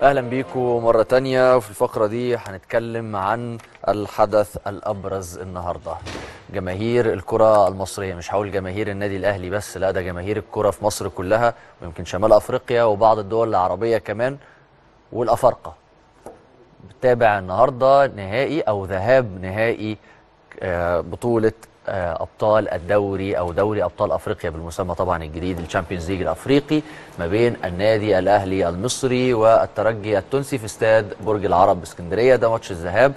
اهلا بيكم مره تانية وفي الفقره دي هنتكلم عن الحدث الابرز النهارده جماهير الكره المصريه مش هقول جماهير النادي الاهلي بس لا ده جماهير الكره في مصر كلها ويمكن شمال افريقيا وبعض الدول العربيه كمان والافارقه بتابع النهارده نهائي او ذهاب نهائي آه، بطوله آه، ابطال الدوري او دوري ابطال افريقيا بالمسمى طبعا الجديد الشامبيونز ليج الافريقي ما بين النادي الاهلي المصري والترجي التونسي في استاد برج العرب باسكندريه ده ماتش الذهاب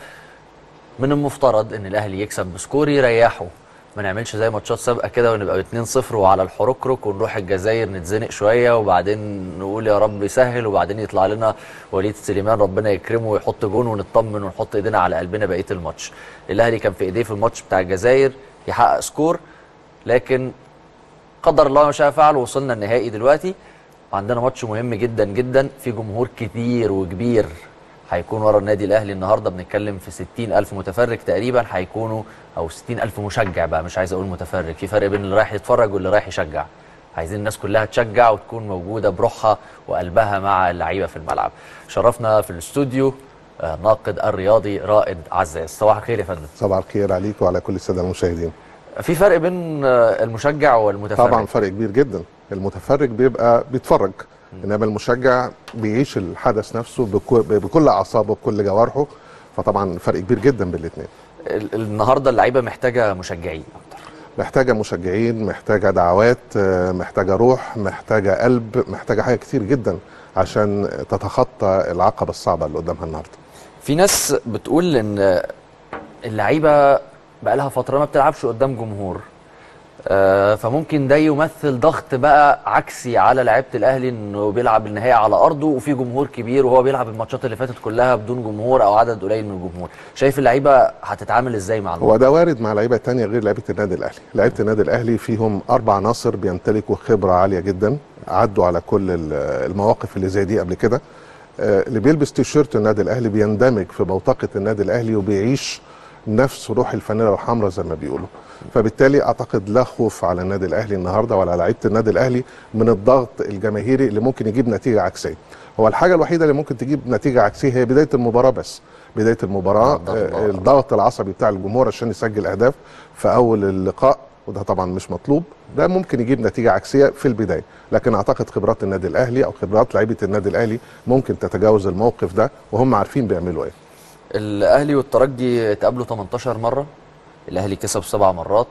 من المفترض ان الاهلي يكسب بسكور يريحه ما نعملش زي ماتشات سابقه كده ونبقى 2-0 وعلى الحركرك ونروح الجزائر نتزنق شويه وبعدين نقول يا رب يسهل وبعدين يطلع لنا وليد سليمان ربنا يكرمه ويحط جون ونطمن ونحط ايدينا على قلبنا بقيه الماتش الاهلي كان في ايديه في الماتش بتاع الجزائر يحقق سكور لكن قدر الله ما شاء فعل وصلنا النهائي دلوقتي وعندنا ماتش مهم جدا جدا في جمهور كتير وكبير هيكون ورا النادي الاهلي النهارده بنتكلم في 60 الف متفرج تقريبا هيكونوا او 60 الف مشجع بقى مش عايز اقول متفرج في فرق بين اللي رايح يتفرج واللي رايح يشجع عايزين الناس كلها تشجع وتكون موجوده بروحها وقلبها مع اللعيبه في الملعب شرفنا في الاستوديو آه، ناقد الرياضي رائد عزاز صباح الخير يا فندم صباح الخير عليك وعلى كل الساده المشاهدين في فرق بين آه، المشجع والمتفرج طبعا فرق كبير جدا المتفرج بيبقى بيتفرج انما المشجع بيعيش الحدث نفسه بكو- بكل اعصابه بكل جوارحه فطبعا فرق كبير جدا بين الاثنين ال- النهارده اللعيبه محتاجه مشجعين اكتر محتاجه مشجعين محتاجه دعوات آه، محتاجه روح محتاجه قلب محتاجه حاجه كتير جدا عشان تتخطى العقبه الصعبه اللي قدامها النهارده في ناس بتقول ان اللعيبه بقى لها فتره ما بتلعبش قدام جمهور آه، فممكن ده يمثل ضغط بقى عكسي على لعيبه الاهلي انه بيلعب النهائي على ارضه وفي جمهور كبير وهو بيلعب الماتشات اللي فاتت كلها بدون جمهور او عدد قليل من الجمهور شايف اللعيبه هتتعامل ازاي مع الموضوع هو ده وارد مع لعيبه تانية غير لعيبه النادي الاهلي لعيبه النادي الاهلي فيهم اربع عناصر بيمتلكوا خبره عاليه جدا عدوا على كل ال- المواقف اللي زي دي قبل كده آه، اللي بيلبس تيشيرت النادي الاهلي بيندمج في بوتقه النادي الاهلي وبيعيش نفس روح الفانيله الحمراء زي ما بيقولوا فبالتالي اعتقد لا خوف على النادي الاهلي النهارده ولا لعيبه النادي الاهلي من الضغط الجماهيري اللي ممكن يجيب نتيجه عكسيه هو الحاجه الوحيده اللي ممكن تجيب نتيجه عكسيه هي بدايه المباراه بس بدايه المباراه الضغط آه، العصبي. الضغط العصبي بتاع الجمهور عشان يسجل اهداف في اول اللقاء وده طبعا مش مطلوب ده ممكن يجيب نتيجه عكسيه في البدايه لكن اعتقد خبرات النادي الاهلي او خبرات لعيبه النادي الاهلي ممكن تتجاوز الموقف ده وهم عارفين بيعملوا ايه الاهلي والترجي اتقابلوا 18 مره الاهلي كسب سبع مرات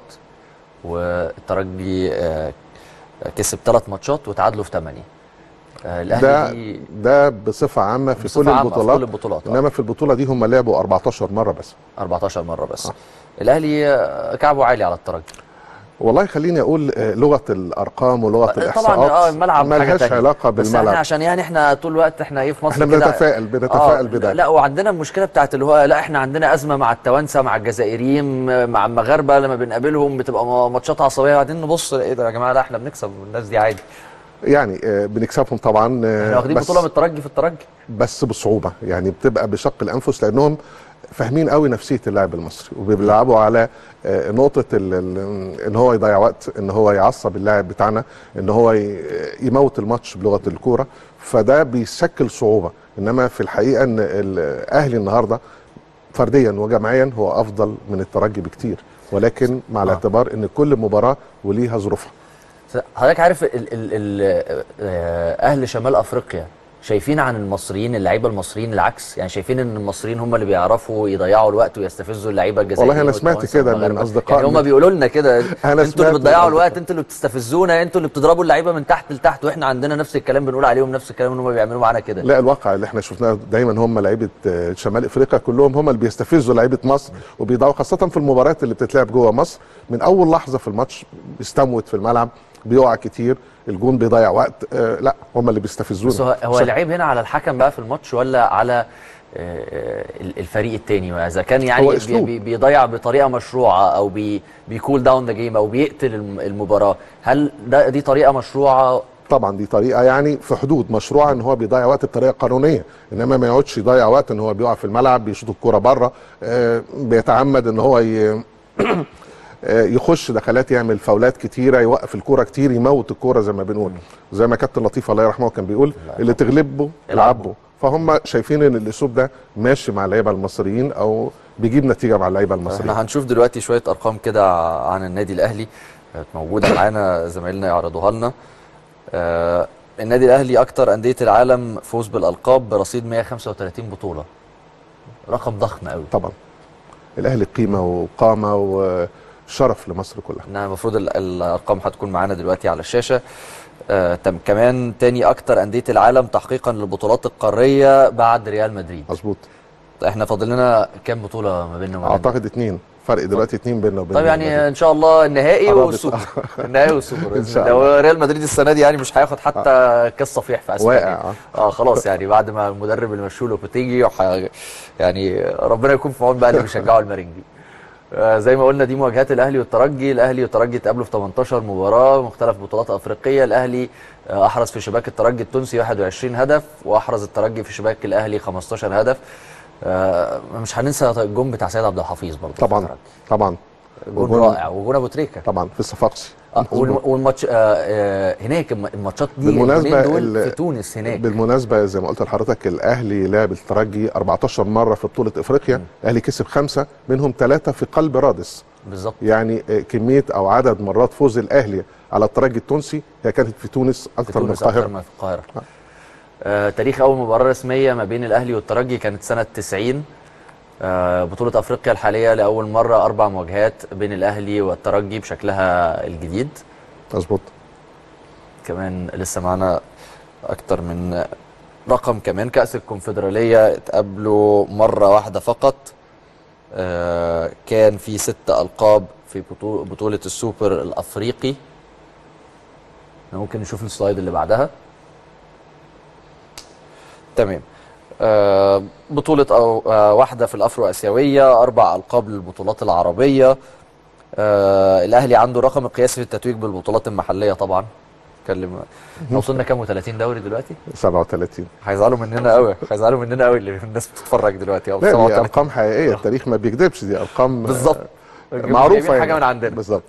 والترجي آه، كسب ثلاث ماتشات وتعادلوا في ثمانيه آه، ده الاهلي ده بصفه عامه في بصفة كل عامة في البطولات كل البطولات، آه. انما في البطوله دي هم لعبوا 14 مره بس 14 مره بس الاهلي آه، كعبه عالي على الترجي والله خليني اقول آه، لغه الارقام ولغه الاحصاءات طبعا اه الملعب حاجة ملهاش تانية. علاقه بس احنا بالملعب عشان يعني احنا طول الوقت احنا ايه في مصر احنا كده بنتفائل بنتفائل آه بده لا وعندنا المشكله بتاعت اللي هو لا احنا عندنا ازمه مع التوانسه مع الجزائريين مع المغاربه لما بنقابلهم بتبقى م- ماتشات عصبيه وبعدين نبص ايه ده يا جماعه لا احنا بنكسب الناس دي عادي يعني آه، بنكسبهم طبعا آه، احنا واخدين بس- بطوله من الترجي في الترجي بس بصعوبه يعني بتبقى بشق الانفس لانهم فاهمين قوي نفسيه اللاعب المصري وبيلعبوا على آه، نقطه ال- ال- ان هو يضيع وقت ان هو يعصب اللاعب بتاعنا ان هو ي- يموت الماتش بلغه الكوره فده بيشكل صعوبه انما في الحقيقه ان الاهلي النهارده فرديا وجماعيا هو افضل من الترجي بكتير ولكن مع الاعتبار ان كل مباراه وليها ظروفها حضرتك عارف ال ال ال آه، اهل شمال افريقيا شايفين عن المصريين اللعيبه المصريين العكس يعني شايفين ان المصريين هم اللي بيعرفوا يضيعوا الوقت ويستفزوا اللعيبه الجزائريه والله أنا سمعت والتوانسة كده من والمغاربة. أصدقاء يعني هم من- بيقولوا لنا كده انتوا اللي سمعت من بتضيعوا الوقت أصدقاء. انتوا اللي بتستفزونا انتوا اللي بتضربوا اللعيبه من تحت لتحت واحنا عندنا نفس الكلام بنقول عليهم نفس الكلام اللي هم بيعملوا معانا كده لا الواقع اللي احنا شفناه دايما هم لعيبه آه، شمال افريقيا كلهم هم اللي بيستفزوا لعيبه مصر وبيضيعوا خاصه في المباريات اللي بتتلعب جوه مصر من اول لحظه في الماتش بيستموت في الملعب بيقع كتير الجون بيضيع وقت آه لا هم اللي بيستفزونا بس هو هو بشكل- العيب هنا على الحكم بقى في الماتش ولا على آه، آه، الفريق التاني اذا كان هو يعني بي أسلوب. بي بيضيع بطريقه مشروعه او بي بيكول داون ذا جيم او بيقتل الم- المباراه هل ده دي طريقه مشروعه طبعا دي طريقه يعني في حدود مشروعه ان هو بيضيع وقت بطريقه قانونيه انما ما يقعدش يضيع وقت ان هو بيقع في الملعب بيشوط الكوره بره آه بيتعمد ان هو ي... آه، يخش دخلات يعمل فاولات كتيره يوقف الكوره كتير يموت الكوره زي ما بنقول زي ما كابتن لطيف الله يرحمه كان بيقول اللي تغلبه العبه فهم شايفين ان الاسلوب ده ماشي مع اللعيبه المصريين او بيجيب نتيجه مع اللعيبه المصريين احنا هنشوف دلوقتي شويه ارقام كده عن النادي الاهلي كانت موجوده معانا زمايلنا يعرضوها لنا آه النادي الاهلي اكتر انديه العالم فوز بالالقاب برصيد 135 بطوله رقم ضخم قوي طبعا الاهلي قيمه وقامه وشرف لمصر كلها انها المفروض ال- الارقام هتكون معانا دلوقتي على الشاشه آه تم كمان تاني اكتر انديه العالم تحقيقا للبطولات القاريه بعد ريال مدريد مظبوط احنا فاضل لنا كام بطوله ما بيننا وما بين اعتقد اتنين فرق دلوقتي اتنين بيننا وبين طيب ريال يعني مدريد. ان شاء الله النهائي قربت. والسوبر النهائي والسوبر إن باذن شاء الله هو ريال مدريد السنه دي يعني مش هياخد حتى كاس صفيح في اسبانيا واقع آه. اه خلاص يعني بعد ما المدرب اللي مشوه لوبوتيجي وح- يعني ربنا يكون في عون بقى اللي بيشجعوا المرنجي آه زي ما قلنا دي مواجهات الاهلي والترجي الاهلي والترجي اتقابلوا في 18 مباراه مختلف بطولات افريقيه الاهلي آه احرز في شباك الترجي التونسي 21 هدف واحرز الترجي في شباك الاهلي 15 هدف آه مش هننسى الجون بتاع سيد عبد الحفيظ برضه في طبعا الترجي. طبعا جون وجون- رائع وجون ابو تريكه طبعا في الصفاقسي آه، والم- والماتش آه، آه، هناك الم- الماتشات دي بالمناسبة الجولين دول ال- في تونس هناك بالمناسبه زي ما قلت لحضرتك الاهلي لعب الترجي 14 مره في بطوله افريقيا الاهلي كسب خمسه منهم ثلاثه في قلب رادس بالظبط يعني آه، كميه او عدد مرات فوز الاهلي على الترجي التونسي هي كانت في تونس في اكثر من تونس اكتر القاهره من في القاهره آه، تاريخ اول مباراه رسميه ما بين الاهلي والترجي كانت سنه 90 آه، بطوله افريقيا الحاليه لاول مره اربع مواجهات بين الاهلي والترجي بشكلها الجديد مظبوط كمان لسه معانا اكتر من رقم كمان كاس الكونفدراليه اتقابلوا مره واحده فقط آه، كان في ست القاب في بطو- بطوله السوبر الافريقي إحنا ممكن نشوف السلايد اللي بعدها تمام آه، بطولة أو آه، واحدة في الأفرو آسيوية أربع ألقاب للبطولات العربية آه، الأهلي عنده الرقم القياسي في التتويج بالبطولات المحلية طبعا اتكلم احنا وصلنا كام و30 دوري دلوقتي؟ 37 هيزعلوا مننا قوي هيزعلوا مننا قوي اللي الناس بتتفرج دلوقتي أو لا دي 37. ارقام حقيقيه التاريخ ما بيكذبش دي ارقام آه، بالظبط معروفه جايبين حاجة من عندنا بالظبط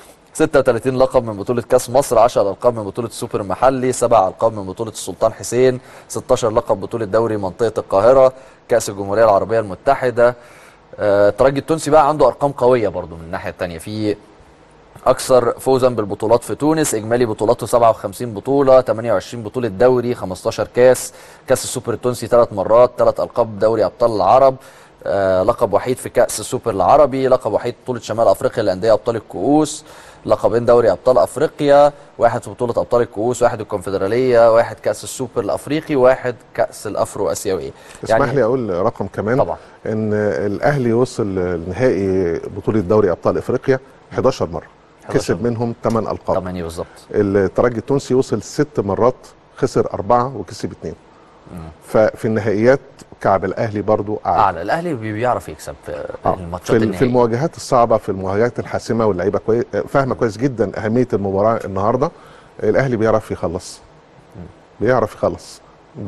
36 لقب من بطولة كأس مصر 10 ألقاب من بطولة السوبر المحلي 7 ألقاب من بطولة السلطان حسين 16 لقب بطولة دوري منطقة القاهرة كأس الجمهورية العربية المتحدة آه، الترجي التونسي بقى عنده أرقام قوية برضو من الناحية التانية في أكثر فوزا بالبطولات في تونس إجمالي بطولاته 57 بطولة 28 بطولة دوري 15 كاس كأس السوبر التونسي ثلاث مرات ثلاث ألقاب دوري أبطال العرب آه، لقب وحيد في كأس السوبر العربي لقب وحيد بطولة شمال أفريقيا للأندية أبطال الكؤوس لقبين دوري أبطال أفريقيا واحد في بطولة أبطال الكؤوس واحد الكونفدرالية واحد كأس السوبر الأفريقي واحد كأس الأفرو آسيوية اسمح لي اقول رقم كمان طبعا ان الاهلي وصل لنهائي بطوله دوري ابطال افريقيا 11 مره 11 كسب منهم 8 القاب 8 بالظبط الترجي التونسي وصل ست مرات خسر اربعه وكسب اثنين ففي النهائيات كعب الاهلي برضو اعلى أعلى الأهلي بي- بيعرف يكسب في آه. الماتشات في, ال- في النهائية المواجهات الصعبه في المواجهات الحاسمه واللعيبه كويس فاهمه كويس جدا اهميه المباراه النهارده الاهلي بيعرف يخلص بيعرف يخلص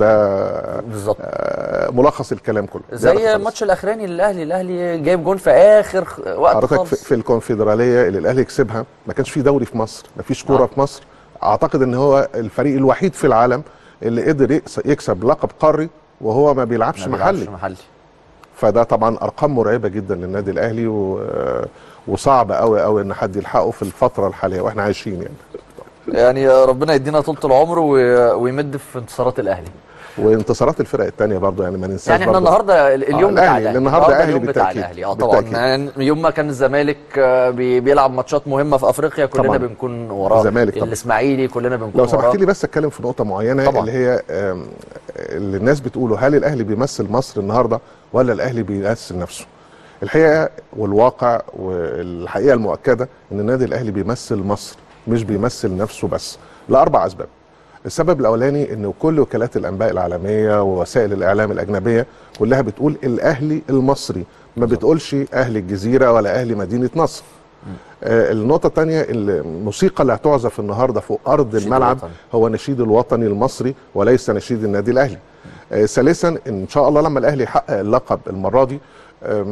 ده بالظبط آه، ملخص الكلام كله بيعرف زي يخلص. الماتش الاخراني للاهلي الاهلي جايب جون في اخر خ- وقت حضرتك في, خالص في الكونفدراليه اللي الاهلي كسبها ما كانش في دوري في مصر ما فيش كوره آه. في مصر اعتقد ان هو الفريق الوحيد في العالم اللي قدر يكس- يكسب لقب قاري وهو ما بيلعبش ما بيلعبش محلي محلي فده طبعا ارقام مرعبه جدا للنادي الاهلي و... وصعب قوي قوي ان حد يلحقه في الفتره الحاليه واحنا عايشين يعني يعني ربنا يدينا طولة العمر و... ويمد في انتصارات الاهلي وانتصارات الفرق الثانيه برضو يعني ما ننساش يعني احنا برضو. النهارده ال- اليوم آه، بتاع الأهلي، الاهلي النهاردة أهلي اليوم بتاع بالتأكيد. الاهلي اه طبعا بالتأكيد. يعني يوم ما كان الزمالك آه، بي... بيلعب ماتشات مهمه في افريقيا كلنا طبعاً. بنكون وراه الزمالك طبعاً. الاسماعيلي كلنا بنكون لو وراه سمحت لي بس اتكلم في نقطه معينه طبعاً. اللي هي آم، اللي الناس بتقوله هل الاهلي بيمثل مصر النهارده ولا الاهلي بيمثل نفسه الحقيقه والواقع والحقيقه المؤكده ان النادي الاهلي بيمثل مصر مش بيمثل نفسه بس لاربع اسباب السبب الاولاني ان كل وكالات الانباء العالميه ووسائل الاعلام الاجنبيه كلها بتقول الاهلي المصري ما بتقولش اهلي الجزيره ولا اهلي مدينه نصر آه، النقطة الثانية الموسيقى اللي هتعزف النهاردة فوق أرض نشيد الملعب الوطني. هو نشيد الوطني المصري وليس نشيد النادي الأهلي آه، ثالثا إن شاء الله لما الأهلي يحقق اللقب المرة دي آم،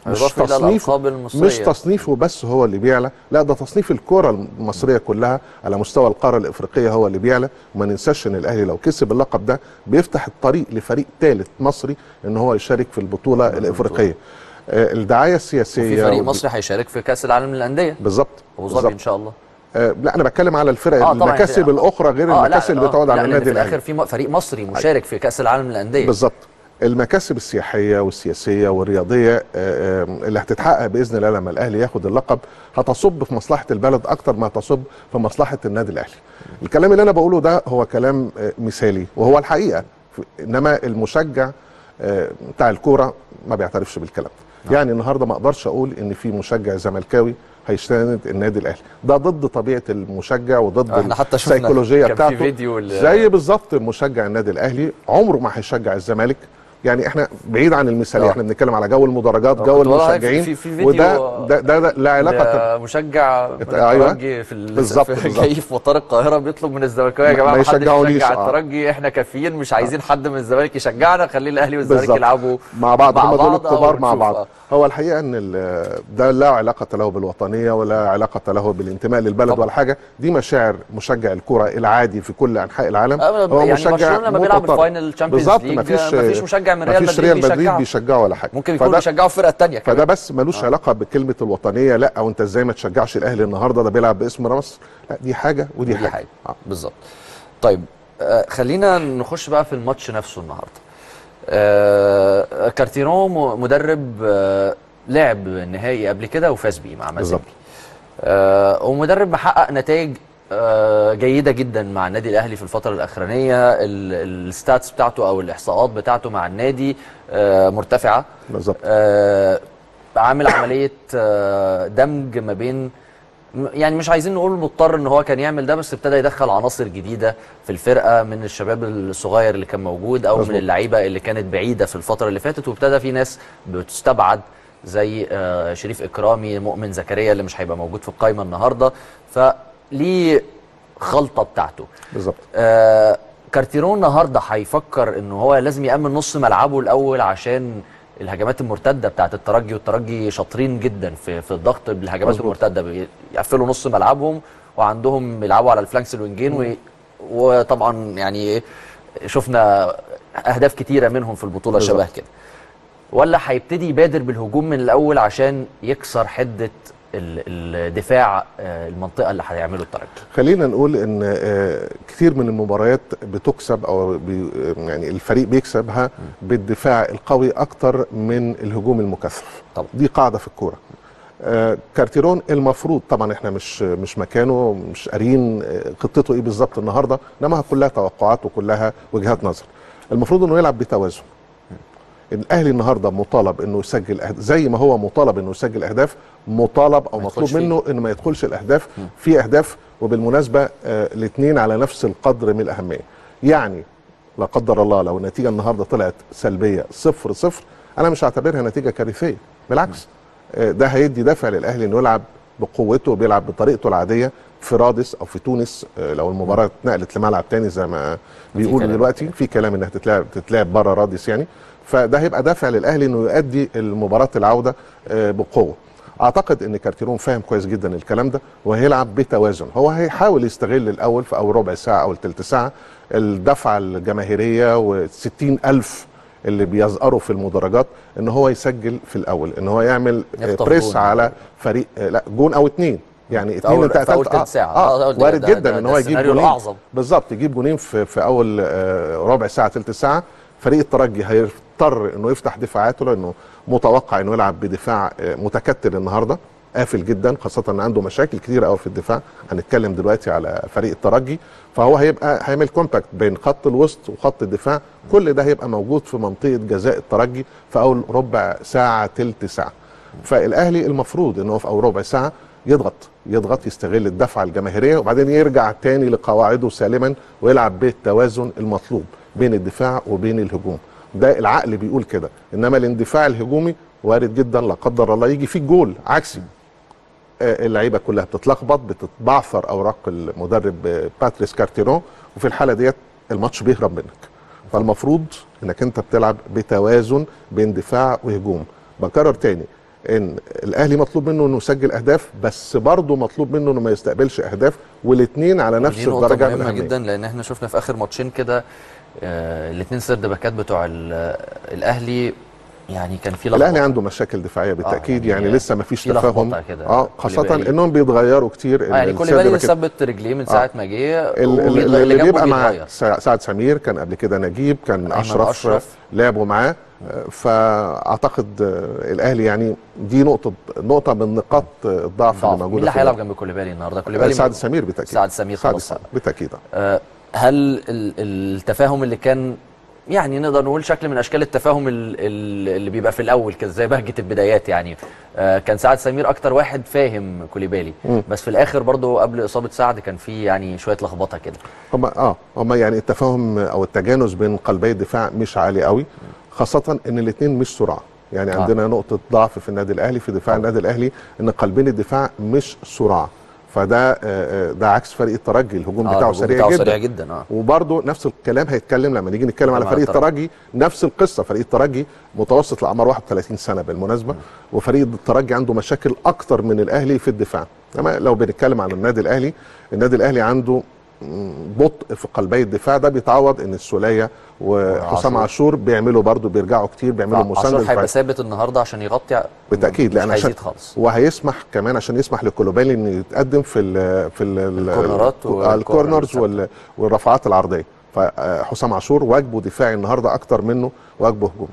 مش إضافة إلى تصنيف الألقاب المصرية. مش تصنيفه بس هو اللي بيعلى لا ده تصنيف الكره المصريه كلها على مستوى القاره الافريقيه هو اللي بيعلى وما ننساش ان الاهلي لو كسب اللقب ده بيفتح الطريق لفريق ثالث مصري ان هو يشارك في البطوله الافريقيه آه، الدعايه السياسيه في فريق والد- مصري هيشارك في كاس العالم للانديه بالظبط ابو ظبي بالظبط. ان شاء الله آه، لا انا بتكلم على الفرق آه، طبعاً. المكاسب الاخرى غير لا، المكاسب اللي آه، بتقعد لا، على لأن النادي في الاهلي الاخر في م- فريق مصري مشارك في كاس العالم للانديه بالظبط المكاسب السياحيه والسياسيه والرياضيه آه، آه، اللي هتتحقق باذن الله لما الاهلي ياخد اللقب هتصب في مصلحه البلد اكتر ما تصب في مصلحه النادي الاهلي. الكلام اللي انا بقوله ده هو كلام آه، مثالي وهو الحقيقه ف- انما المشجع آه، بتاع الكوره ما بيعترفش بالكلام ده. يعني النهارده ما اقدرش اقول ان في مشجع زملكاوي هيستند النادي الاهلي ده ضد طبيعه المشجع وضد احنا حتى شفنا السيكولوجيه كان في بتاعته فيديو ل- زي بالظبط مشجع النادي الاهلي عمره ما هيشجع الزمالك يعني احنا بعيد عن المثاليه آه. احنا بنتكلم على جو المدرجات آه، جو كنت بقول لك المشجعين في- في فيديو، وده ده, ده, ده لا علاقه مشجع من أيوة. الترجي في ال- بالظبط، في- بالظبط. جاي في مطار القاهره بيطلب من الزملكاويه يا ما- جماعه ما ما حدش يشجعونيش، يشجع آه. الترجي احنا كافيين مش عايزين حد من الزمالك يشجعنا خلي الاهلي والزمالك بالظبط. يلعبوا مع بعض هم دول بعض، آه، الكبار مع ونشوف، بعض آه. هو الحقيقه ان ال- ده لا علاقه له بالوطنيه ولا علاقه له بالانتماء للبلد طبعا. ولا حاجه دي مشاعر مشجع الكره العادي في كل انحاء العالم آه، يعني برشلونة لما بيلعب متطرف. الفاينل Champions بالظبط League، مفيش مفيش مشجع من ريال مفيش مدريد ريال مدريد بيشجعه. بيشجعه ولا حاجه ممكن يكونوا فده- بيشجعوا الفرقه الثانيه فده بس ملوش آه. علاقه بكلمه الوطنيه لا وانت ازاي ما تشجعش الاهلي النهارده ده بيلعب باسم مصر لا دي حاجه ودي, دي حاجه, حاجه آه. بالظبط طيب آه خلينا نخش بقى في الماتش نفسه النهارده آه كارتيرون م- مدرب آه لعب نهائي قبل كده وفاز بيه مع بالظبط. مازيمبي آه ومدرب محقق نتائج آه جيده جدا مع النادي الاهلي في الفتره الاخرانيه ال- الستاتس بتاعته او الاحصاءات بتاعته مع النادي آه مرتفعه بالظبط آه عامل عمليه آه دمج ما بين م- يعني مش عايزين نقول مضطر ان هو كان يعمل ده بس ابتدى يدخل عناصر جديده في الفرقه من الشباب الصغير اللي كان موجود او مظبوط. من اللعيبه اللي كانت بعيده في الفتره اللي فاتت وابتدى في ناس بتستبعد زي آه، شريف اكرامي مؤمن زكريا اللي مش هيبقى موجود في القائمه النهارده فليه خلطه بتاعته بالظبط آه كارتيرون النهارده هيفكر ان هو لازم يامن نص ملعبه الاول عشان الهجمات المرتده بتاعت الترجي والترجي شاطرين جدا في في الضغط بالهجمات مظبوط. المرتده بيقفلوا نص ملعبهم وعندهم بيلعبوا على الفلانكس الوينجين و- وطبعا يعني شفنا اهداف كتيره منهم في البطوله بالظبط. شبه كده ولا هيبتدي يبادر بالهجوم من الاول عشان يكسر حده ال- الدفاع آه، المنطقه اللي هيعمله الترجي خلينا نقول ان آه، كتير من المباريات بتكسب او بي يعني الفريق بيكسبها بالدفاع القوي اكتر من الهجوم المكثف طبعا. دي قاعده في الكوره آه، كارتيرون المفروض طبعا احنا مش مش مكانه مش قاريين آه، خطته ايه بالظبط النهارده انما كلها توقعات وكلها وجهات نظر المفروض انه يلعب بتوازن الاهلي النهارده مطالب انه يسجل أهد... زي ما هو مطالب انه يسجل اهداف مطالب او ما مطلوب يدخلش فيه. منه انه ما يدخلش الاهداف في اهداف وبالمناسبه آه الاثنين على نفس القدر من الاهميه يعني لا قدر الله لو النتيجه النهارده طلعت سلبيه صفر صفر انا مش هعتبرها نتيجه كارثيه بالعكس آه ده هيدي دافع للاهلي انه يلعب بقوته وبيلعب بطريقته العاديه في رادس او في تونس آه لو المباراه اتنقلت لملعب تاني زي ما بيقولوا كلام. دلوقتي في كلام انها تتلعب تتلعب بره رادس يعني فده هيبقى دافع للاهلي انه يؤدي المباراه العوده آه، بقوه اعتقد ان كارتيرون فاهم كويس جدا الكلام ده وهيلعب بتوازن هو هيحاول يستغل الاول في اول ربع ساعه او الثلث ساعه الدفعه الجماهيريه و60 الف اللي بيزقروا في المدرجات ان هو يسجل في الاول ان هو يعمل آه، يخطف بريس جون. على فريق آه، لا جون او اتنين يعني في اتنين أول- انت في أول قتلت تلت ساعة. اه, آه، آه ده- وارد ده- جدا ده- ان ده هو يجيب السيناريو جونين الأعظم. بالظبط يجيب جونين في في اول آه، ربع ساعه ثلث ساعه فريق الترجي هيضطر انه يفتح دفاعاته لانه متوقع انه يلعب بدفاع آه، متكتل النهارده قافل جدا خاصه ان عنده مشاكل كتيره قوي في الدفاع هنتكلم دلوقتي على فريق الترجي فهو هيبقى هيعمل كومباكت بين خط الوسط وخط الدفاع كل ده هيبقى موجود في منطقه جزاء الترجي في اول ربع ساعه ثلث ساعه فالاهلي المفروض ان هو في اول ربع ساعه يضغط يضغط يستغل الدفعه الجماهيريه وبعدين يرجع تاني لقواعده سالما ويلعب بالتوازن المطلوب بين الدفاع وبين الهجوم ده العقل بيقول كده انما الاندفاع الهجومي وارد جدا لا قدر الله يجي فيه جول عكسي آه، اللعيبه كلها بتتلخبط بتتبعثر اوراق المدرب آه، باتريس كارتيرون وفي الحاله ديت الماتش بيهرب منك فالمفروض انك انت بتلعب بتوازن بين دفاع وهجوم بكرر تاني ان الاهلي مطلوب منه انه يسجل اهداف بس برضه مطلوب منه انه ما يستقبلش اهداف والاثنين على نفس دي نقطة الدرجه من مهمة الأهمية. جدا لأن احنا شفنا في آخر ماتشين كده آه الاثنين سرد باكات بتوع ال- الأهلي يعني كان في الاهلي لخبطة. عنده مشاكل دفاعيه بالتاكيد يعني يعني, لسه ما فيش في لخبطة تفاهم كده. اه خاصه كوليبالي. انهم بيتغيروا كتير آه يعني السرد كل بالي باكات- ثبت رجليه من ساعة ما جه ال- ال- وبيتغير- اللي, اللي جنبه بيبقى مع بيتغير. سع- سعد سمير كان قبل كده نجيب كان أيمن اشرف, أشرف. لعبوا معاه آه، فاعتقد آه، الاهلي يعني دي نقطه نقطه من نقاط آه، الضعف اللي ضعف. مين موجوده اللي في هيلعب النادي. جنب كوليبالي النهارده؟ آه، كوليبالي سعد من- سمير بالتاكيد سعد سمير سعد خلاص سمير بالتاكيد آه. آه، هل ال- التفاهم اللي كان يعني نقدر نقول شكل من اشكال التفاهم ال- ال- اللي بيبقى في الاول كده زي بهجه البدايات يعني آه، كان سعد سمير اكتر واحد فاهم كوليبالي مم. بس في الاخر برضه قبل اصابه سعد كان في يعني شويه لخبطه كده هم اه هم يعني التفاهم او التجانس بين قلبي الدفاع مش عالي قوي خاصه ان الاثنين مش سرعه يعني آه. عندنا نقطه ضعف في النادي الاهلي في دفاع النادي الاهلي ان قلبين الدفاع مش سرعه فده آه، آه، ده عكس فريق الترجي الهجوم آه، بتاعه الهجوم سريع بتاعه جدا سريع جدا اه وبرضه نفس الكلام هيتكلم لما نيجي نتكلم على طبعاً فريق الترجي. الترجي نفس القصه فريق الترجي متوسط الاعمار 31 سنه بالمناسبه وفريق الترجي عنده مشاكل اكتر من الاهلي في الدفاع انما لو بنتكلم عن النادي الاهلي النادي الاهلي عنده مم، بطء في قلبي الدفاع ده بيتعوض ان السوليه وحسام وعاشور. عاشور بيعملوا برضه بيرجعوا كتير بيعملوا مسانده عاشور هيبقى دفاعية. ثابت النهارده عشان يغطي بالتاكيد مش لان عشان هيزيد خالص وهيسمح كمان عشان يسمح لكولوبالي انه يتقدم في ال في ال الكورنرات والكورنر الكورنرز وال- والرفعات العرضيه فحسام عاشور واجبه دفاعي النهارده اكتر منه واجبه هجومي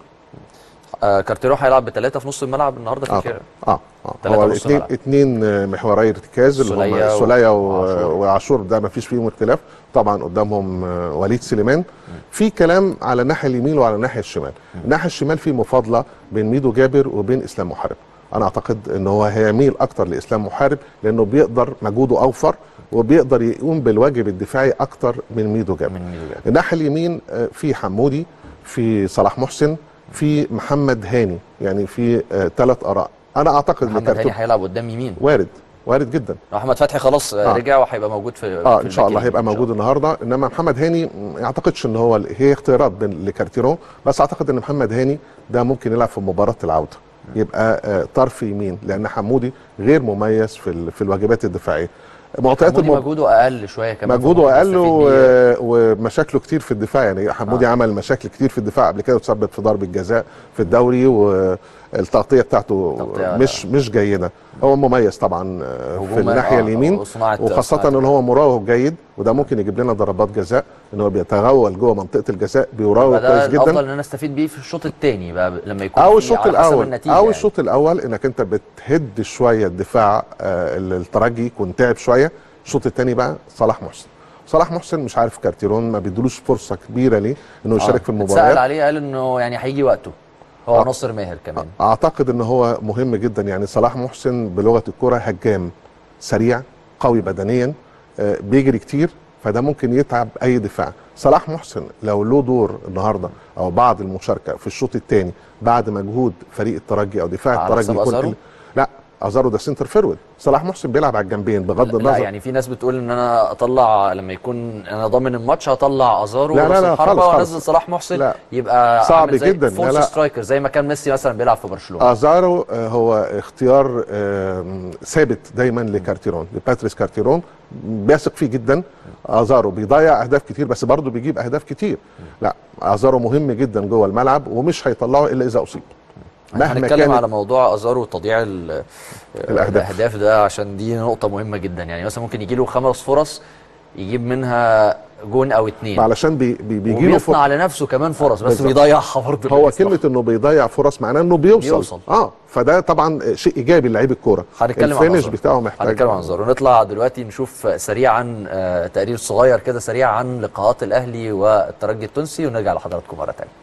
آه كارتيرو هيلعب بثلاثه في نص الملعب النهارده في اه الكير اه اه تلاتة هو نص اثنين ملعب. اثنين محوري ارتكاز اللي هم سولية و- سوليه و- وعاشور. وعاشور ده ما فيش فيهم اختلاف طبعا قدامهم آه، وليد سليمان في كلام على الناحيه اليمين وعلى الناحيه الشمال الناحيه الشمال في مفاضله بين ميدو جابر وبين اسلام محارب انا اعتقد ان هو هيميل اكتر لاسلام محارب لانه بيقدر مجهوده اوفر وبيقدر يقوم بالواجب الدفاعي اكتر من ميدو جابر من ميدو جابر. الناحيه اليمين آه، في حمودي في صلاح محسن في محمد هاني يعني في ثلاث اراء انا اعتقد محمد لكارتو- هاني هيلعب قدام يمين وارد وارد جدا احمد فتحي خلاص آه. آه. رجع وهيبقى موجود في اه في ان شاء الله الباك هيبقى اليمين إن شاء موجود النهارده انما محمد هاني ما اعتقدش ان هو هي اختيارات بين لكارتيرون بس اعتقد ان محمد هاني ده ممكن يلعب في مباراه العوده يبقى آه طرف يمين لان حمودي غير مميز في ال- في الواجبات الدفاعيه معطيات حمودي المب... مجهوده اقل شويه كمان مجهوده فممكن اقل يستفيد و... بيه. ومشاكله كتير في الدفاع يعني حمودي آه. آه. عمل مشاكل كتير في الدفاع قبل كده وتثبت في ضربه جزاء في الدوري والتغطيه بتاعته تغطية مش مش جيده هو مميز طبعا آه، في هجوماً، الناحيه آه، اليمين وصناعة- وخاصه صناعة ان هو مراوغ جيد وده ممكن يجيب لنا ضربات جزاء ان هو بيتغول جوه منطقه الجزاء بيراوغ يبقى كويس ده الافضل جدا ان انا استفيد بيه في الشوط الثاني بقى لما يكون او في الشوط على حسب الاول النتيجة او يعني. الشوط الاول انك انت بتهد شويه الدفاع آه، الترجي يكون تعب شويه الشوط الثاني بقى صلاح محسن صلاح محسن مش عارف كارتيرون ما بيدلوش فرصه كبيره ليه انه يشارك آه. في اتسأل المباريات عليه قال انه يعني هيجي وقته هو آه. ناصر ماهر كمان اعتقد ان هو مهم جدا يعني صلاح محسن بلغه الكره هجام سريع قوي بدنيا آه، بيجري كتير فده ممكن يتعب اي دفاع صلاح محسن لو له دور النهارده او بعض المشاركه في الشوط الثاني بعد مجهود فريق الترجي او دفاع على الترجي حساب يكون أزارو؟ قل- لا ازارو ده سنتر فيرود صلاح محسن بيلعب على الجنبين بغض لا النظر يعني في ناس بتقول ان انا اطلع لما يكون انا ضامن الماتش هطلع ازارو لا، لا، رأس لا، الحربة خالص، وانزل خالص. صلاح محسن لا. يبقى صعب عامل زي جدا، لا، فولس لا. سترايكر زي ما كان ميسي مثلا بيلعب في برشلونه ازارو آه، هو اختيار آم، ثابت دايما لكارتيرون لباتريس كارتيرون بيثق فيه جدا ازارو بيضيع اهداف كتير بس برضه بيجيب اهداف كتير لا ازارو مهم جدا جوه الملعب ومش هيطلعه الا اذا اصيب احنا هنتكلم على موضوع ازارو وتضييع ال- الأهداف. الاهداف ده عشان دي نقطه مهمه جدا يعني مثلا ممكن يجي له خمس فرص يجيب منها جون او اتنين علشان بي بي بيجي له وبيصنع لنفسه كمان فرص بس بالظبط. بيضيعها برضه هو كلمه انه بيضيع فرص معناه انه بيوصل, بيوصل. اه فده طبعا شيء ايجابي لعيب الكوره هنتكلم عن الفينش أزارو. بتاعه محتاج هنتكلم عن زارو نطلع دلوقتي نشوف سريعا آه، تقرير صغير كده سريع عن لقاءات الاهلي والترجي التونسي ونرجع لحضراتكم مره ثانيه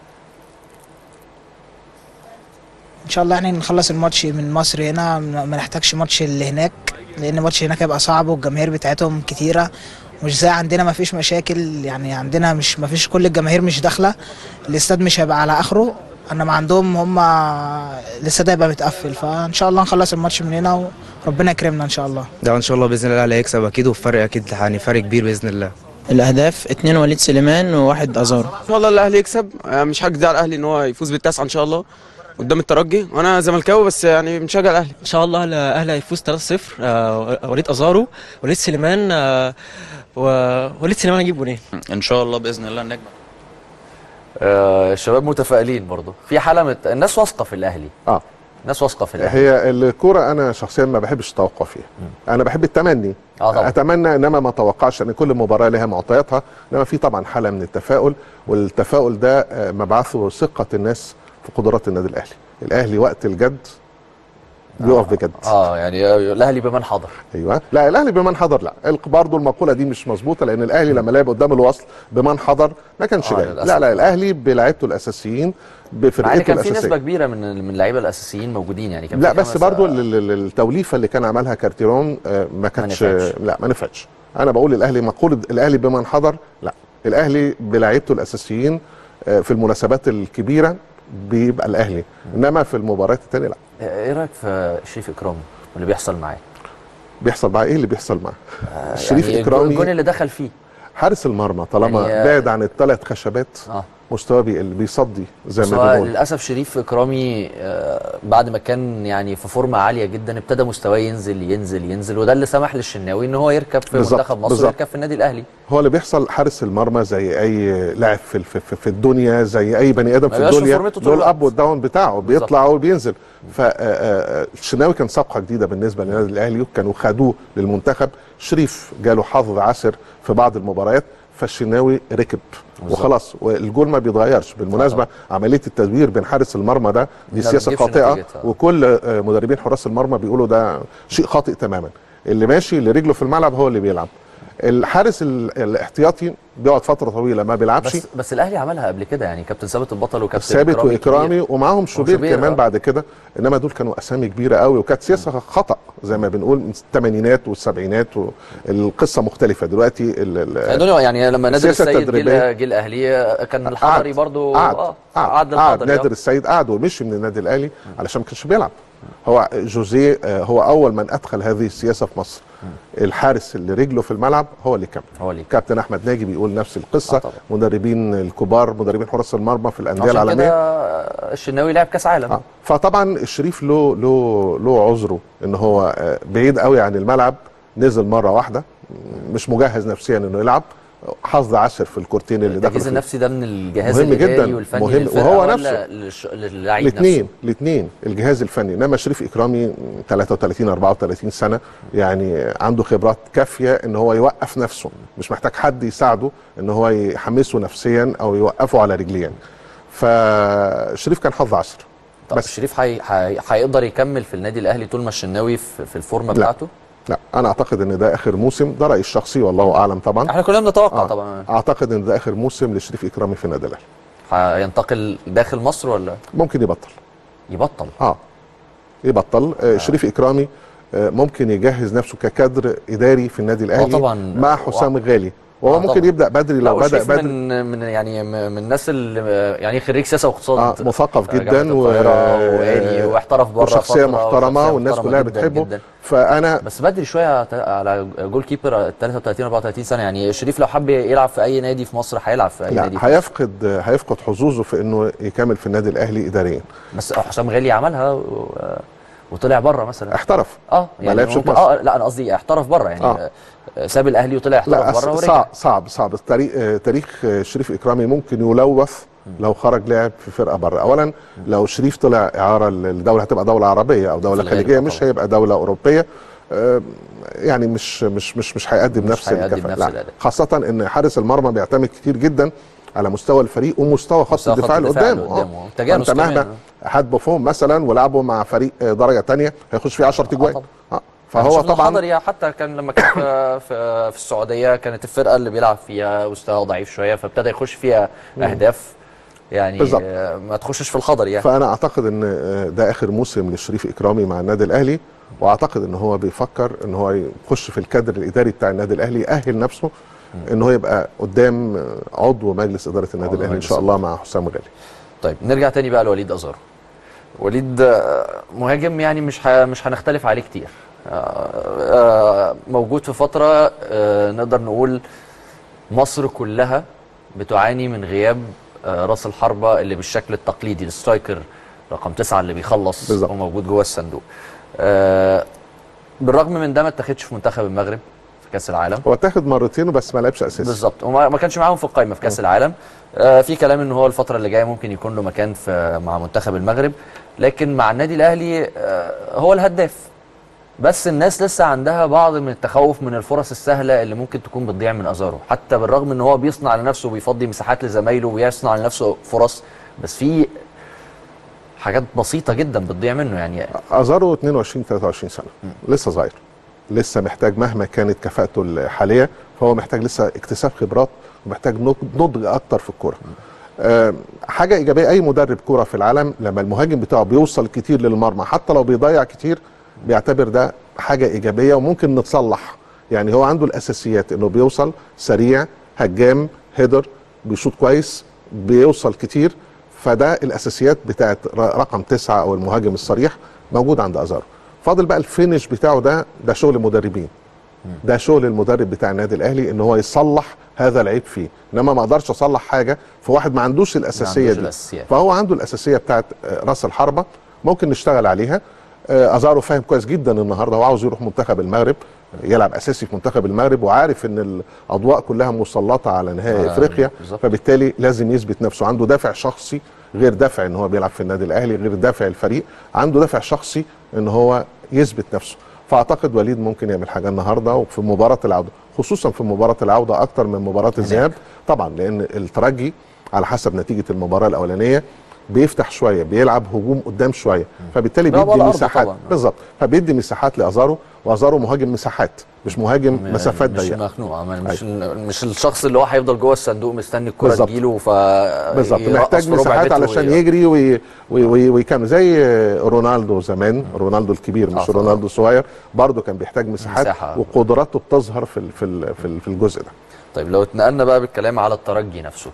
ان شاء الله يعني نخلص الماتش من مصر هنا ما ما نحتاجش ماتش اللي هناك لان الماتش هناك هيبقى صعب والجماهير بتاعتهم كتيره مش زي عندنا ما فيش مشاكل يعني عندنا مش ما فيش كل الجماهير مش داخله الاستاد مش هيبقى على اخره انما عندهم هم الاستاد هيبقى متقفل فان شاء الله نخلص الماتش من هنا وربنا يكرمنا ان شاء الله ده ان شاء الله باذن الله الاهلي هيكسب اكيد وفرق اكيد يعني فرق كبير باذن الله الاهداف اتنين وليد سليمان وواحد ازارو ان شاء الله الاهلي يكسب آه، مش هجزي على الاهلي ان هو يفوز بالتاسعه ان شاء الله قدام الترجي وانا زملكاوي بس يعني بنشجع الاهلي ان شاء الله الاهلي هيفوز 3-0 آه، وليد ازارو وليد سليمان آه، ووليد سليمان هيجيب جولين ان شاء الله باذن الله النجم آه الشباب متفائلين برضه في حاله مت... الناس واثقه في الاهلي اه الناس واثقه في الاهلي هي الكوره انا شخصيا ما بحبش التوقع فيها انا بحب التمني اه طبعا اتمنى انما ما اتوقعش ان كل مباراه لها معطياتها انما في طبعا حاله من التفاؤل والتفاؤل ده آه، مبعثه ثقه الناس في قدرات النادي الاهلي الاهلي وقت الجد بيقف بجد اه يعني الاهلي بمن حضر ايوه لا الاهلي بمن حضر لا الق- برضه المقوله دي مش مظبوطه لان الاهلي لما لعب قدام الوصل بمن حضر ما كانش آه، جاي للأسف. لا لا الاهلي بلاعيبته الاساسيين مع ان بفرقته كان في نسبه الاساسيه كبيره من من اللعيبه الاساسيين موجودين يعني كان لا في بس خمس- برضو ال- ال- ال- التوليفه اللي كان عملها كارتيرون آه، ما كانتش نفعتش. لا ما نفعتش انا بقول الاهلي مقوله الاهلي بمن حضر لا الاهلي بلاعيبته الاساسيين آه، في المناسبات الكبيره بيبقى الاهلي انما في المباريات الثانيه لا ايه رايك في شريف اكرامي واللي بيحصل معاه بيحصل معاه ايه اللي بيحصل معاه آه، شريف يعني إكرامي- الجون اللي دخل فيه حارس المرمى طالما يعني، آه، بعد عن الثلاث خشبات اه مستواه بيقل بيصدي زي بس ما هو بنقول للاسف شريف اكرامي آه، بعد ما كان يعني في فورمه عاليه جدا ابتدى مستواه ينزل ينزل ينزل وده اللي سمح للشناوي ان هو يركب في بالظبط، منتخب مصر بالظبط. ويركب في النادي الاهلي هو اللي بيحصل حارس المرمى زي اي لاعب في, في, في, في الدنيا زي اي بني ادم ما في بيبقاش في الدنيا فورمته طول له الوقت. الاب والداون بتاعه بيطلع وبينزل فالشناوي كان صفقه جديده بالنسبه للنادي الاهلي كانوا خدوه للمنتخب شريف جاله حظ عسر في بعض المباريات فالشناوي ركب بالظبط. وخلاص والجول ما بيتغيرش بالمناسبه عمليه التدوير بين حارس المرمى ده دي ما سياسه بتجيبش خاطئه نتيجتها. وكل آه، مدربين حراس المرمى بيقولوا ده شيء خاطئ تماما اللي ماشي اللي رجله في الملعب هو اللي بيلعب الحارس ال- الاحتياطي بيقعد فتره طويله ما بيلعبش بس بس الاهلي عملها قبل كده يعني كابتن ثابت البطل وكابتن ثابت إكرامي واكرامي كبير. ومعاهم شوبير وشوبير، كمان آه. بعد كده انما دول كانوا اسامي كبيره قوي وكانت سياسه خطا زي ما بنقول من الثمانينات والسبعينات والقصه مختلفه دلوقتي ال- ال- دول يعني لما نادر السياسة السيد جه التدريبية. جه الاهلي كان الحضري برضو قعد اه قعد, قعد قعد للحضري نادر آه. السيد قعد ومشي من النادي الاهلي علشان ما كانش بيلعب هو جوزيه آه، هو اول من ادخل هذه السياسه في مصر الحارس اللي رجله في الملعب هو اللي كمل هو اللي كابتن احمد ناجي بيقول نفس القصه آه طبعا. مدربين الكبار مدربين حراس المرمى في الانديه عشان العالميه كده الشناوي لعب كاس عالم آه. فطبعا الشريف له له له عذره ان هو آه، بعيد قوي عن الملعب نزل مره واحده مش مجهز نفسيا انه يلعب حظ عشر في الكورتين اللي دخلوا التجهيز فيه. النفسي ده من الجهاز مهم الاداري جداً، والفني مهم. للفرقة وهو ولا نفسه. للش- للعيب الاثنين نفسه الاثنين الجهاز الفني انما شريف اكرامي 33 34 سنه يعني عنده خبرات كافيه ان هو يوقف نفسه مش محتاج حد يساعده ان هو يحمسه نفسيا او يوقفه على رجلين فشريف كان حظ عشر طب بس. الشريف هي- هي- هيقدر يكمل في النادي الاهلي طول ما الشناوي في, في الفورمه لا. بتاعته لا انا اعتقد ان ده اخر موسم ده رايي الشخصي والله اعلم طبعا احنا كلنا بنتوقع آه. طبعا اعتقد ان ده اخر موسم لشريف اكرامي في النادي الاهلي هينتقل داخل مصر ولا ممكن يبطل يبطل اه يبطل آه. شريف اكرامي آه، ممكن يجهز نفسه ككادر اداري في النادي الاهلي طبعاً. مع حسام غالي وهو آه ممكن طبعاً. يبدا بدري لا لو بدا وشريف بدري من من يعني م- من الناس اللي يعني خريج سياسه واقتصاد آه مثقف في جدا جامعة القاهرة ويعني واحترف بره وشخصيه فترة محترمه وشخصية والناس محترمة كلها جداً بتحبه جداً. فانا بس بدري شويه ت- على جول كيبر 33 34 سنه يعني شريف لو حب يلعب في اي نادي في مصر هيلعب في اي لا نادي في مصر. هيفقد هيفقد حظوظه في انه يكمل في النادي الاهلي اداريا بس حسام غالي عملها و... وطلع بره مثلا احترف اه ما لعبش ممكن- في مصر. اه لا انا قصدي احترف بره يعني آه. آه. ساب الاهلي وطلع لا احترف بره أص- ورجع صعب صعب صعب التاريخ آه، تاريخ آه، شريف اكرامي ممكن يلوث لو خرج لعب في فرقه بره اولا لو شريف طلع اعاره للدوله هتبقى دوله عربيه او دوله في الغالب خليجيه طبعاً. مش هيبقى دوله اوروبيه آه، يعني مش مش مش مش هيقدم مش نفس هيقدم الكفاءه نفس لا الأداء. خاصه ان حارس المرمى بيعتمد كتير جدا على مستوى الفريق ومستوى خط مستوى خط الدفاع اللي الدفاع اللي قدامه قدامه. آه. تجانس فانت مهما كمان. حد بوفون مثلا ولعبه مع فريق آه، درجه تانية هيخش فيه 10 تجوان طبعاً. آه. فهو فهو طبعا طبعا حضري حتى كان لما كان في, في, في السعوديه كانت الفرقه اللي بيلعب فيها مستوى ضعيف شويه فابتدى يخش فيها اهداف يعني بالظبط. آه، ما تخشش في الخضر يعني فانا اعتقد ان آه، ده اخر موسم لشريف اكرامي مع النادي الاهلي واعتقد ان هو بيفكر ان هو يخش في الكادر الاداري بتاع النادي الاهلي يأهل نفسه ان هو يبقى قدام آه، عضو مجلس اداره النادي عضو الاهلي ان مجلس شاء الله مع حسام غالي طيب نرجع تاني بقى لوليد ازارو وليد آه، مهاجم يعني مش ه- مش هنختلف عليه كتير آه، آه، موجود في فتره آه، نقدر نقول مصر كلها بتعاني من غياب آه، راس الحربه اللي بالشكل التقليدي السترايكر رقم تسعة اللي بيخلص بالظبط. وموجود جوه الصندوق آه بالرغم من ده ما اتاخدش في منتخب المغرب في كاس العالم هو اتاخد مرتين وبس ما لعبش اساسي بالظبط وما ما كانش معاهم في القائمه في كاس العالم آه في كلام ان هو الفتره اللي جايه ممكن يكون له مكان في مع منتخب المغرب لكن مع النادي الاهلي آه هو الهداف بس الناس لسه عندها بعض من التخوف من الفرص السهله اللي ممكن تكون بتضيع من ازارو حتى بالرغم ان هو بيصنع لنفسه وبيفضي مساحات لزمايله ويصنع لنفسه فرص بس في حاجات بسيطه جدا بتضيع منه يعني ازارو 22 23 سنه لسه صغير لسه محتاج مهما كانت كفاءته الحاليه فهو محتاج لسه اكتساب خبرات ومحتاج نض- نضج اكتر في الكوره آم، حاجه ايجابيه اي مدرب كوره في العالم لما المهاجم بتاعه بيوصل كتير للمرمى حتى لو بيضيع كتير بيعتبر ده حاجه ايجابيه وممكن نتصلح يعني هو عنده الاساسيات انه بيوصل سريع هجام هيدر بيشوط كويس بيوصل كتير فده الاساسيات بتاعت ر- رقم تسعة او المهاجم الصريح موجود عند ازارو فاضل بقى الفينش بتاعه ده ده شغل مدربين ده شغل المدرب بتاع النادي الاهلي ان هو يصلح هذا العيب فيه انما ما اقدرش اصلح حاجه في واحد ما عندوش الاساسيه عندوش دي الأساسيات. فهو عنده الاساسيه بتاعت آه، راس الحربه ممكن نشتغل عليها آه، ازارو فاهم كويس جدا النهارده هو عاوز يروح منتخب المغرب يلعب اساسي في منتخب المغرب وعارف ان الاضواء كلها مسلطه على نهائي آه، افريقيا بالظبط. فبالتالي لازم يثبت نفسه عنده دافع شخصي غير دافع ان هو بيلعب في النادي الاهلي غير دافع الفريق عنده دافع شخصي ان هو يثبت نفسه فاعتقد وليد ممكن يعمل حاجه النهارده وفي مباراه العوده خصوصا في مباراه العوده اكتر من مباراه الذهاب طبعا لان الترجي على حسب نتيجه المباراه الاولانيه بيفتح شويه بيلعب هجوم قدام شويه فبالتالي بيلعب بيدي على الأرض مساحات طبعاً. بالظبط فبيدي مساحات لازارو وازارو مهاجم مساحات مش مهاجم مسافات مش ضيقه مخنوق ما- مش مش الشخص اللي هو هيفضل جوه الصندوق مستني الكره بالظبط. تجيله ف بالظبط يرقص محتاج في ربع مساحات متر علشان وي- يجري وي وي وي ويكمل زي رونالدو زمان رونالدو الكبير آه مش طبعاً. رونالدو الصغير برضه كان بيحتاج مساحات مساحة. وقدراته بتظهر في ال- في ال- في ال- في الجزء ده طيب لو اتنقلنا بقى بالكلام على الترجي نفسه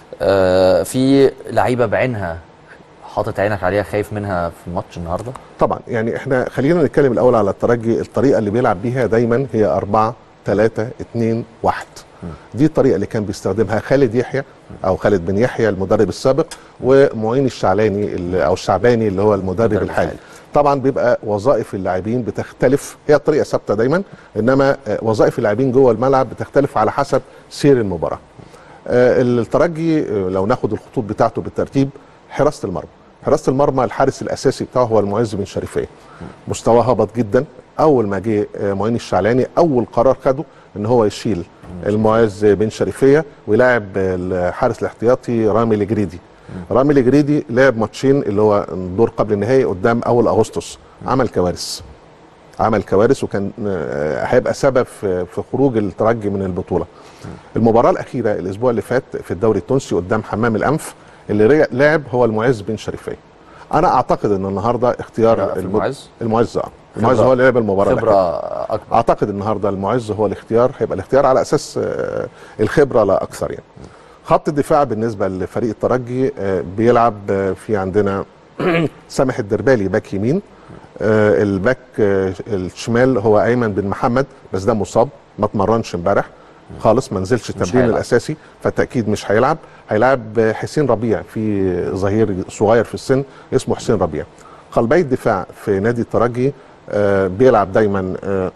آه في لعيبه بعينها حاطط عينك عليها خايف منها في الماتش النهارده طبعا يعني احنا خلينا نتكلم الاول على الترجي الطريقه اللي بيلعب بيها دايما هي 4 3 2 1 دي الطريقه اللي كان بيستخدمها خالد يحيى او خالد بن يحيى المدرب السابق ومعين الشعلاني اللي- او الشعباني اللي هو المدرب المدرب الحالي الحالي. طبعا بيبقى وظائف اللاعبين بتختلف هي الطريقه ثابته دايما انما آه، وظائف اللاعبين جوه الملعب بتختلف على حسب سير المباراه آه، الترجي آه، لو ناخد الخطوط بتاعته بالترتيب حراسه المرمى حراسه المرمى الحارس الاساسي بتاعه هو المعز بن شريفيه مستواه هبط جدا اول ما جه آه، معين الشعلاني اول قرار خده ان هو يشيل المعز بن شريفيه ويلاعب الحارس الاحتياطي رامي الجريدي رامي الجريدي لعب ماتشين اللي هو دور قبل النهائي قدام اول اغسطس عمل كوارث عمل كوارث وكان آه، هيبقى سبب في في خروج الترجي من البطوله. المباراه الاخيره الاسبوع اللي فات في الدوري التونسي قدام حمام الانف اللي رجع- لعب هو المعز بن شريفيه. انا اعتقد ان النهارده اختيار لا، في الم- المعز؟ المعز اه المعز خبرة- هو اللي لعب المباراه خبره الأخيرة. اكبر اعتقد النهارده المعز هو الاختيار هيبقى الاختيار على اساس آه، الخبره لا اكثر يعني. خط الدفاع بالنسبه لفريق الترجي آه، بيلعب آه، في عندنا سامح الدربالي باك يمين آه، الباك آه، الشمال هو ايمن بن محمد بس ده مصاب ما اتمرنش امبارح خالص ما نزلش التمرين هيلعب. الاساسي فالتاكيد مش هيلعب هيلعب آه، حسين ربيع في ظهير صغير في السن اسمه حسين ربيع قلبي الدفاع في نادي الترجي آه، بيلعب دايما آه،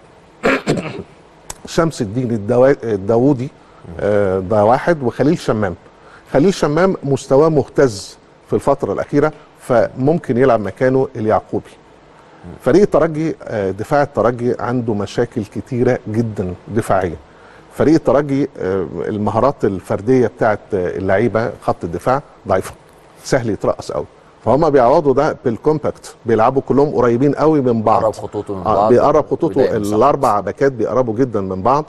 شمس الدين الدوا- الداوودي آه، ده واحد وخليل شمام خليل شمام مستواه مهتز في الفترة الأخيرة فممكن يلعب مكانه اليعقوبي فريق الترجي آه، دفاع الترجي عنده مشاكل كتيرة جدا دفاعية فريق الترجي آه، المهارات الفردية بتاعت آه، اللعيبة خط الدفاع ضعيفة سهل يترقص قوي فهم بيعوضوا ده بالكومباكت بيلعبوا كلهم قريبين قوي من بعض قرب خطوطه من آه بعض بيقرب خطوطه ويلاقي مساحات. الاربع باكات بيقربوا جدا من بعض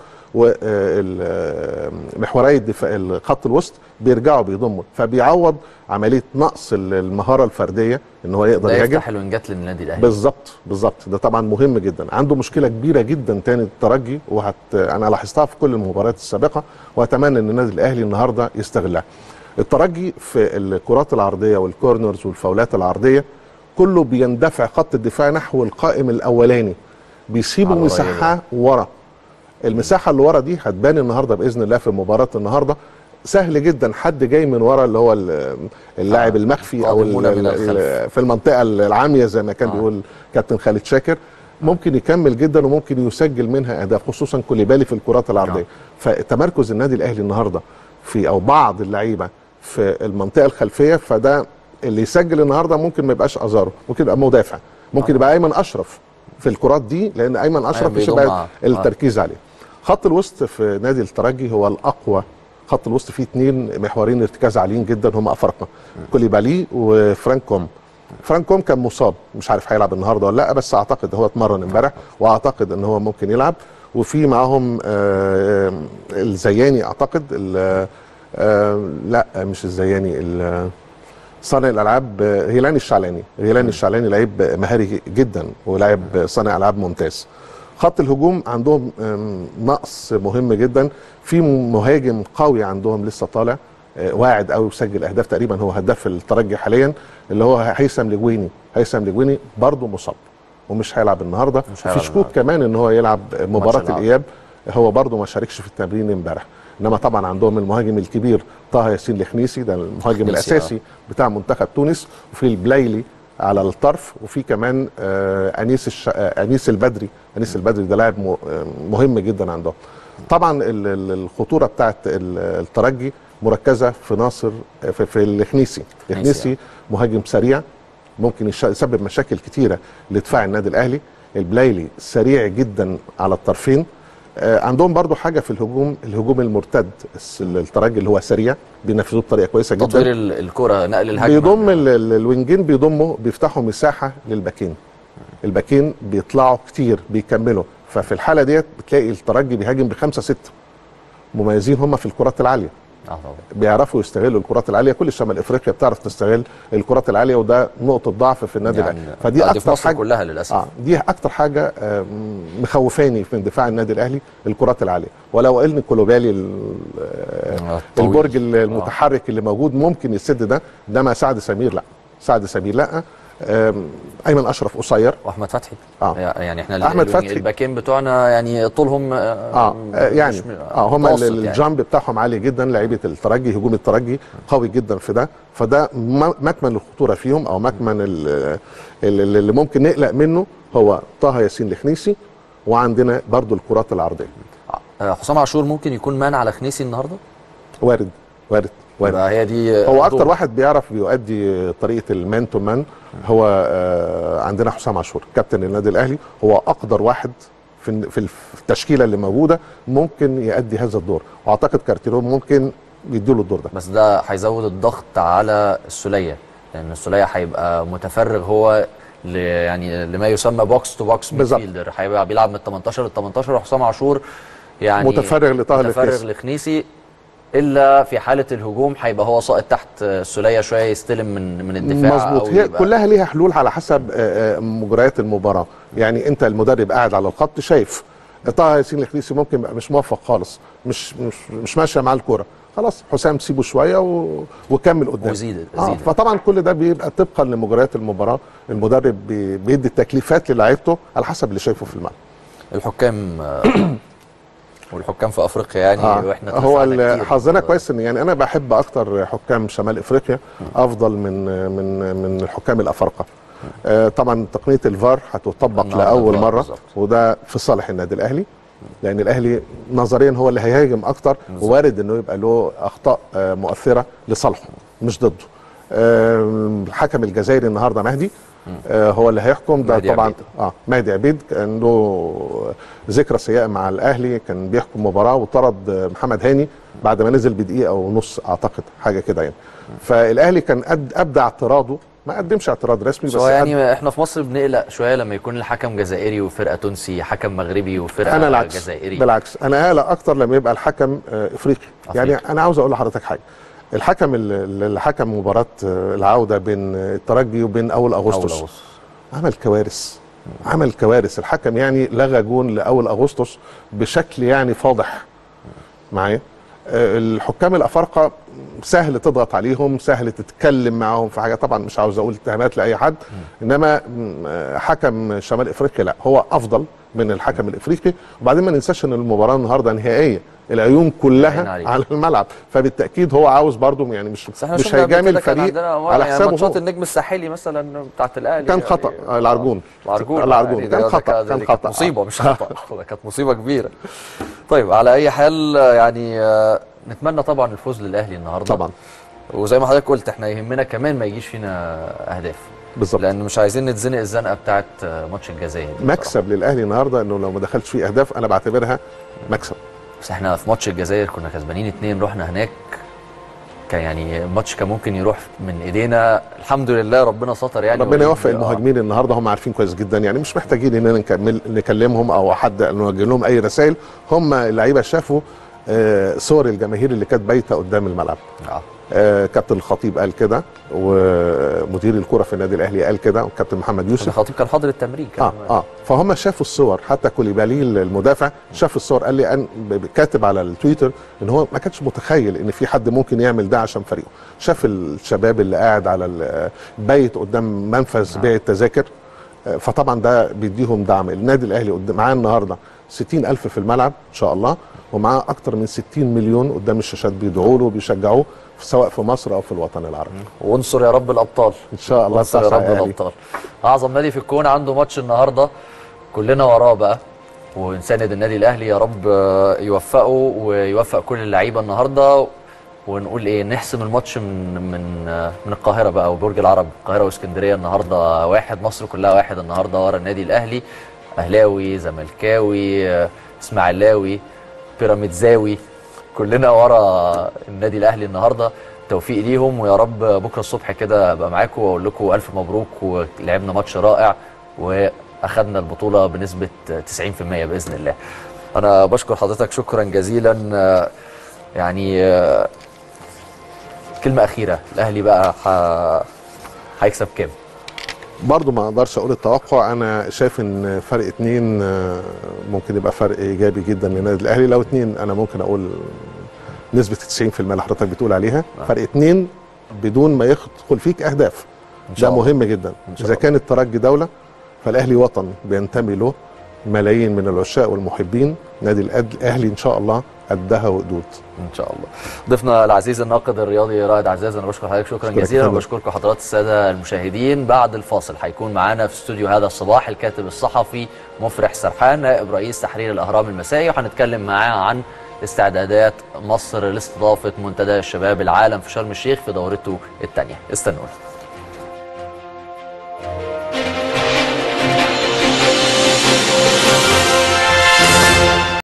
ومحوري الدفاع الخط الوسط بيرجعوا بيضموا فبيعوض عمليه نقص المهاره الفرديه ان هو يقدر ده يهاجم يفتح الوينجات للنادي الاهلي بالظبط بالظبط ده طبعا مهم جدا عنده مشكله كبيره جدا تاني الترجي وهت انا لاحظتها في كل المباريات السابقه واتمنى ان النادي الاهلي النهارده يستغلها الترجي في الكرات العرضيه والكورنرز والفاولات العرضيه كله بيندفع خط الدفاع نحو القائم الاولاني بيسيبوا على مساحه ورا المساحه اللي ورا دي هتبان النهارده باذن الله في مباراه النهارده سهل جدا حد جاي من ورا اللي هو ال- اللاعب آه، المخفي او ال- قادمون من ال- الخلف. في المنطقه العاميه زي ما كان آه. بيقول كابتن خالد شاكر ممكن يكمل جدا وممكن يسجل منها اهداف خصوصا كوليبالي في الكرات العرضيه فتمركز النادي الاهلي النهارده في او بعض اللعيبه في المنطقه الخلفيه فده اللي يسجل النهارده ممكن ما يبقاش ازارو ممكن يبقى مدافع ممكن يبقى ايمن اشرف في الكرات دي لان ايمن اشرف مش بيضم يبقى مع- التركيز عليه خط الوسط في نادي الترجي هو الاقوى خط الوسط فيه اثنين محورين ارتكاز عاليين جدا هم افارقه كوليبالي وفرانك كوم فرانك كوم كان مصاب مش عارف هيلعب النهارده ولا لا بس اعتقد هو اتمرن امبارح واعتقد ان هو ممكن يلعب وفي معاهم آه، الزياني اعتقد ال- آه، لا مش الزياني ال- صانع الالعاب آه، هيلاني الشعلاني هيلاني الشعلاني لعيب مهاري جدا ولاعب صانع العاب ممتاز خط الهجوم عندهم آم، نقص مهم جدا في مهاجم قوي عندهم لسه طالع آه، واعد قوي وسجل اهداف تقريبا هو هداف الترجي حاليا اللي هو هيثم لجويني هيثم لجويني برضه مصاب ومش هيلعب النهارده مش هيلعب في شكوك كمان ان هو يلعب مباراه العودة. الاياب هو برضه ما شاركش في التمرين امبارح انما طبعا عندهم المهاجم الكبير طه ياسين الخنيسي ده المهاجم خنيسي، الاساسي بتاع منتخب تونس وفي البلايلي على الطرف وفي كمان آه انيس الش... آه انيس البدري انيس البدري ده لاعب م... آه، مهم جدا عندهم طبعا ال- ال- الخطوره بتاعت ال- الترجي مركزه في ناصر آه، في, في الخنيسي الخنيسي مهاجم سريع ممكن يش- يسبب مشاكل كتيره لدفاع النادي الاهلي البلايلي سريع جدا على الطرفين آه، عندهم برضو حاجه في الهجوم الهجوم المرتد الس- الترجي اللي هو سريع بينفذوه بطريقه كويسه جدا تطوير ال- الكره نقل الهجمه بيضم ال- ال- الوينجين بيضموا بيفتحوا مساحه للباكين الباكين بيطلعوا كتير بيكملوا ففي الحاله ديت بتلاقي الترجي بيهاجم بخمسه سته مميزين هم في الكرات العاليه اه طبعا بيعرفوا يستغلوا الكرات العاليه كل شمال افريقيا بتعرف تستغل الكرات العاليه وده نقطه ضعف في النادي يعني الاهلي فدي دي في اكتر مصر حاجه كلها للاسف اه دي اكتر حاجه آه، مخوفاني من دفاع النادي الاهلي الكرات العاليه ولو ان كولوبالي ال- آه، آه، الطويل. البرج المتحرك اللي موجود ممكن يسد ده انما سعد سمير لا سعد سمير لا آم، ايمن اشرف قصير واحمد فتحي آه. يعني احنا ال- أحمد الوينج- فتحي. الباكين بتوعنا يعني طولهم اه آه، يعني مش- اه هم متوسط يعني. الجامب بتاعهم عالي جدا لعيبه الترجي هجوم الترجي قوي جدا في ده فده م- مكمن الخطوره فيهم او مكمن ال- ال- اللي ممكن نقلق منه هو طه ياسين الخنيسي وعندنا برضو الكرات العرضيه آه، حسام عاشور ممكن يكون مان على خنيسي النهارده وارد وارد وارد يبقى هي دي هو اكتر دور. واحد بيعرف بيؤدي طريقه المان تو مان هو آه، عندنا حسام عاشور كابتن النادي الاهلي هو اقدر واحد في في التشكيله اللي موجوده ممكن يؤدي هذا الدور واعتقد كارتيرون ممكن يديله الدور ده بس ده هيزود الضغط على السوليه لان السوليه هيبقى متفرغ هو ل يعني لما يسمى بوكس تو بوكس بالظبط. ميدفيلدر هيبقى بيلعب من 18 لل 18 وحسام عاشور يعني متفرغ لطه متفرغ الخنيسي. لخنيسي الا في حاله الهجوم هيبقى هو ساقط تحت السوليه شويه يستلم من من الدفاع مظبوط أو هي يبقى- كلها ليها حلول على حسب آه، آه، مجريات المباراه يعني انت المدرب قاعد على الخط شايف طه ياسين الخليسي ممكن يبقى مش موفق خالص مش مش مش ماشيه مع الكوره خلاص حسام سيبه شويه و... وكمل قدام وزيد- آه زيد. فطبعا كل ده بيبقى طبقا لمجريات المباراه المدرب بي... بيدي التكليفات للاعيبته على حسب اللي شايفه في الملعب الحكام آه، والحكام في افريقيا يعني آه. واحنا هو اتلفعنا ال- كتير. حظنا كويس ان يعني انا بحب اكتر حكام شمال افريقيا افضل من من من الحكام الافارقه آه طبعا تقنيه الفار هتطبق النهاردة لاول الفار مره بالظبط. وده في صالح النادي الاهلي لان الاهلي نظريا هو اللي هيهاجم اكتر ووارد انه يبقى له اخطاء آه مؤثره لصالحه مش ضده آه الحكم الجزائري النهارده مهدي آه هو اللي هيحكم ده مهدي طبعا عبيد. اه مهدي عبيد كان له ذكرى سيئه مع الاهلي كان بيحكم مباراه وطرد محمد هاني بعد ما نزل بدقيقه ونص اعتقد حاجه كده يعني فالاهلي كان أد ابدى اعتراضه ما قدمش اعتراض رسمي بس بس هو أد- يعني احنا في مصر بنقلق شويه لما يكون الحكم جزائري وفرقه تونسي حكم مغربي وفرقه انا العكس جزائري بالعكس انا قلق اكتر لما يبقى الحكم آه، افريقي أفريقي. يعني انا عاوز اقول لحضرتك حاجه الحكم اللي اللي حكم مباراه آه، العوده بين الترجي وبين اول أول اغسطس أغسطس. عمل كوارث عمل كوارث الحكم يعني لغى جون لاول اغسطس بشكل يعني فاضح معايا آه، الحكام الافارقه سهل تضغط عليهم سهل تتكلم معاهم في حاجه طبعا مش عاوز اقول اتهامات لاي حد انما م، آه، حكم شمال افريقيا لا هو افضل من الحكم الافريقي وبعدين ما ننساش ان المباراه النهارده نهائيه العيون عين كلها عليك. على الملعب فبالتاكيد هو عاوز برضه يعني مش بس احنا مش شفنا قبل هيجامل كده كان فريق عندنا على يعني حسابه ماتشات هو النجم الساحلي مثلا بتاعت الاهلي كان يعني- خطأ، آه، العرجون. العرجون العرجون. يعني كان ده- ده خطأ، ده كان كانت خطأ. مصيبه مش خطا ده كانت مصيبه كبيره طيب على اي حال آه، يعني آه، نتمنى طبعا الفوز للاهلي النهارده طبعا وزي ما حضرتك قلت احنا يهمنا كمان ما يجيش فينا اهداف بالظبط لان مش عايزين نتزنق الزنقه بتاعت آه، ماتش الجزائر دي مكسب للاهلي النهارده انه لو ما دخلش فيه اهداف انا بعتبرها مكسب بصراحة. بس احنا في ماتش الجزائر كنا كسبانين اتنين رحنا هناك كان يعني الماتش كان ممكن يروح من ايدينا الحمد لله ربنا ستر يعني ربنا وليد- يوفق آه. المهاجمين النهارده هم عارفين كويس جدا يعني مش محتاجين اننا نكمل نكلمهم او حد نوجه لهم اي رسائل هم اللعيبه شافوا آه، صور الجماهير اللي كانت بايته قدام الملعب آه. آه، كابتن الخطيب قال كده ومدير الكره في النادي الاهلي قال كده والكابتن محمد يوسف الخطيب كان حاضر التمرين اه كمان اه فهم شافوا الصور حتى كوليبالي المدافع شاف الصور قال لي أن ب- كاتب على التويتر ان هو ما كانش متخيل ان في حد ممكن يعمل ده عشان فريقه شاف الشباب اللي قاعد على ال- بايت قدام منفذ بيع التذاكر آه، فطبعا ده بيديهم دعم النادي الاهلي قدام- معاه النهارده 60 ألف في الملعب إن شاء الله ومعاه أكتر من 60 مليون قدام الشاشات بيدعوا له وبيشجعوه سواء في مصر أو في الوطن العربي وانصر يا رب الابطال إن شاء الله وانصر يا تصحى رب يا أهلي. الابطال اعظم نادي في الكون عنده ماتش النهارده كلنا وراه بقى ونساند النادي الاهلي يا رب آه، يوفقه ويوفق كل اللعيبه النهارده ونقول ايه نحسم الماتش من من آه، من القاهره بقى وبرج العرب القاهره واسكندريه النهارده واحد مصر كلها واحد النهارده ورا النادي الاهلي اهلاوي زملكاوي آه، اسماعيلاوي بيراميدزاوي كلنا ورا النادي الاهلي النهارده توفيق ليهم ويا رب بكره الصبح كده ابقى معاكم واقول لكم الف مبروك ولعبنا ماتش رائع واخدنا البطوله بنسبه 90% باذن الله. انا بشكر حضرتك شكرا جزيلا آه، يعني آه، كلمه اخيره الاهلي بقى ح- هيكسب كام؟ برضو ما اقدرش اقول التوقع انا شايف ان فرق اتنين آه، ممكن يبقى فرق ايجابي جدا للنادي الاهلي لو اتنين انا ممكن اقول نسبه 90% اللي حضرتك بتقول عليها فرق اتنين بدون ما يدخل فيك اهداف إن شاء ده الله. مهم جدا إن شاء اذا الله. كان الترجي دوله فالاهلي وطن بينتمي له ملايين من العشاق والمحبين نادي الأد- الاهلي ان شاء الله قدها وقدود ان شاء الله ضيفنا العزيز الناقد الرياضي رائد عزاز انا بشكر حضرتك شكرا أشكرك جزيلا يا فندم. وبشكركم حضرات الساده المشاهدين بعد الفاصل هيكون معانا في استوديو هذا الصباح الكاتب الصحفي مفرح سرحان نائب رئيس تحرير الاهرام المسائي وهنتكلم معاه عن استعدادات مصر لاستضافه منتدى الشباب العالم في شرم الشيخ في دورته الثانيه استنونا